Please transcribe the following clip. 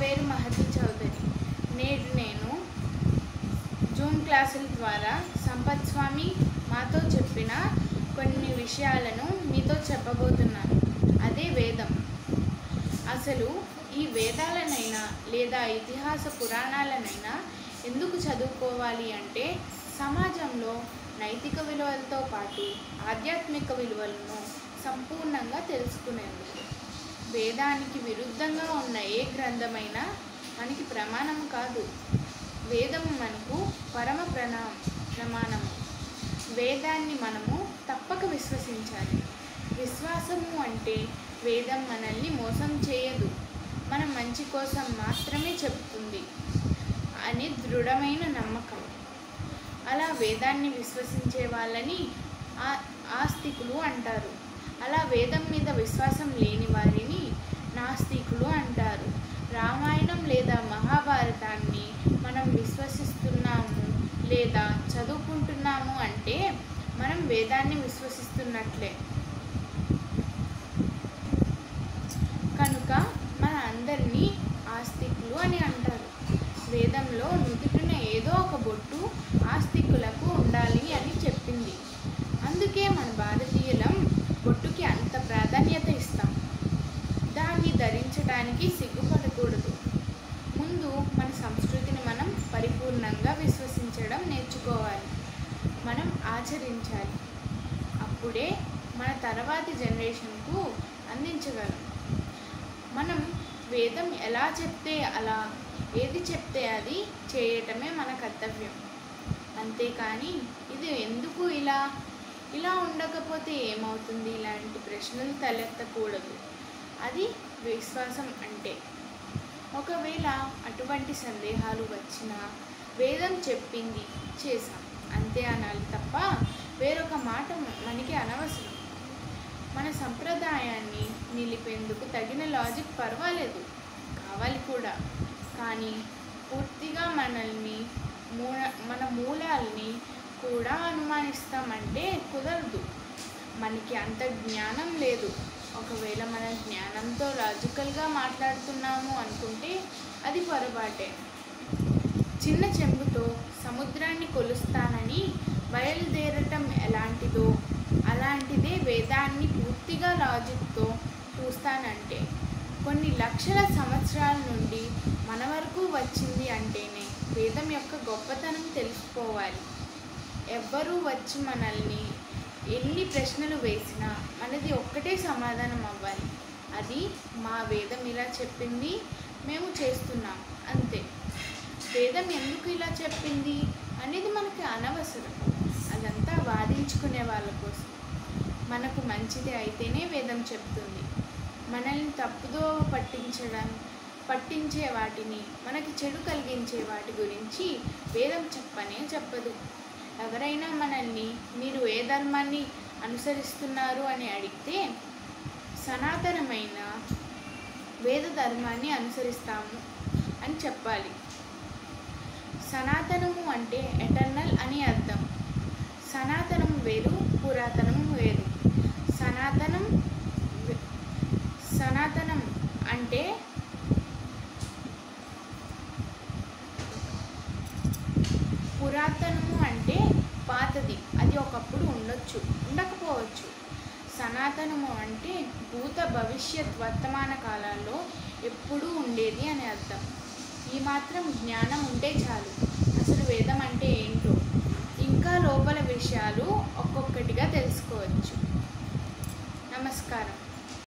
పేరు మహతి చౌదరి నేడు నేను జూమ్ క్లాసుల ద్వారా సంపత్ స్వామి మాతో చెప్పిన కొన్ని విషయాలను మీతో చెప్పబోతున్నాను అదే వేదం అసలు ఈ వేదాలనైనా లేదా ఇతిహాస పురాణాలనైనా ఎందుకు చదువుకోవాలి అంటే సమాజంలో నైతిక విలువలతో పాటు ఆధ్యాత్మిక విలువలను సంపూర్ణంగా తెలుసుకునేందుకు వేదానికి విరుద్ధంగా ఉన్న ఏ గ్రంథమైనా మనకి ప్రమాణం కాదు వేదం మనకు పరమ ప్రణా ప్రమాణము వేదాన్ని మనము తప్పక విశ్వసించాలి విశ్వాసము అంటే వేదం మనల్ని మోసం చేయదు మన మంచి కోసం మాత్రమే చెప్తుంది అని దృఢమైన నమ్మకం అలా వేదాన్ని విశ్వసించే వాళ్ళని ఆ- ఆస్తికులు అంటారు అలా వేదం మీద విశ్వాసం లేని వారిని నాస్తికులు అంటారు రామాయణం లేదా మహాభారతాన్ని మనం విశ్వసిస్తున్నాము లేదా చదువుకుంటున్నాము అంటే మనం వేదాన్ని విశ్వసిస్తున్నట్లే కనుక మన అందరినీ ఆస్తికులు అని అంటారు వేదంలో నుదుటిన ఏదో ఒక బొట్టు ఆస్తికులకు ఉండాలి అని చెప్పింది అందుకే మన భారతీయులం బొట్టుకి అంత ప్రాధాన్యత ఇస్తాం దాన్ని ధరించడానికి సిగ్గుపడకూడదు ముందు మన సంస్కృతిని మనం పరిపూర్ణంగా విశ్వసించడం నేర్చుకోవాలి మనం ఆచరించాలి అప్పుడే మన తర్వాతి జనరేషన్కు అందించగలం మనం వేదం ఎలా చెప్తే అలా ఏది చెప్తే అది చేయటమే మన కర్తవ్యం అంతేకాని ఇది ఎందుకు ఇలా ఇలా ఉండకపోతే ఏమవుతుంది ఇలాంటి ప్రశ్నలు తలెత్తకూడదు అది విశ్వాసం అంటే ఒకవేళ అటువంటి సందేహాలు వచ్చినా వేదం చెప్పింది చేసాం అంతే అనాలి తప్ప వేరొక మాట మనకి అనవసరం మన సంప్రదాయాన్ని నిలిపేందుకు తగిన లాజిక్ పర్వాలేదు కావాలి కూడా కానీ పూర్తిగా మనల్ని మూల మన మూలాల్ని కూడా అనుమానిస్తామంటే కుదరదు మనకి అంత జ్ఞానం లేదు ఒకవేళ మన జ్ఞానంతో లాజికల్గా మాట్లాడుతున్నాము అనుకుంటే అది పొరపాటే చిన్న చెంబుతో సముద్రాన్ని కొలుస్తానని బయలుదేరటం ఎలాంటిదో అలాంటిదే వేదాన్ని పూర్తిగా లాజిక్తో చూస్తానంటే కొన్ని లక్షల సంవత్సరాల నుండి మన వరకు వచ్చింది అంటేనే వేదం యొక్క గొప్పతనం తెలుసుకోవాలి ఎవ్వరూ వచ్చి మనల్ని ఎన్ని ప్రశ్నలు వేసినా మనది ఒక్కటే సమాధానం అవ్వాలి అది మా వేదం ఇలా చెప్పింది మేము చేస్తున్నాం అంతే వేదం ఎందుకు ఇలా చెప్పింది అనేది మనకి అనవసరం అదంతా వాదించుకునే వాళ్ళ కోసం మనకు మంచిది అయితేనే వేదం చెప్తుంది మనల్ని తప్పుదో పట్టించడం పట్టించే వాటిని మనకి చెడు కలిగించే వాటి గురించి వేదం చెప్పనే చెప్పదు ఎవరైనా మనల్ని మీరు ఏ ధర్మాన్ని అనుసరిస్తున్నారు అని అడిగితే సనాతనమైన వేద ధర్మాన్ని అనుసరిస్తాము అని చెప్పాలి సనాతనము అంటే ఎటర్నల్ అని అర్థం సనాతనం వేరు పురాతనం వేరు సనాతనం వే- సనాతనం అంటే పురాతనము అంటే పాతది అది ఒకప్పుడు ఉండొచ్చు ఉండకపోవచ్చు సనాతనము అంటే భూత భవిష్యత్ వర్తమాన కాలాల్లో ఎప్పుడూ ఉండేది అని అర్థం ఈ మాత్రం జ్ఞానం ఉంటే చాలు అసలు వేదం అంటే ఏంటి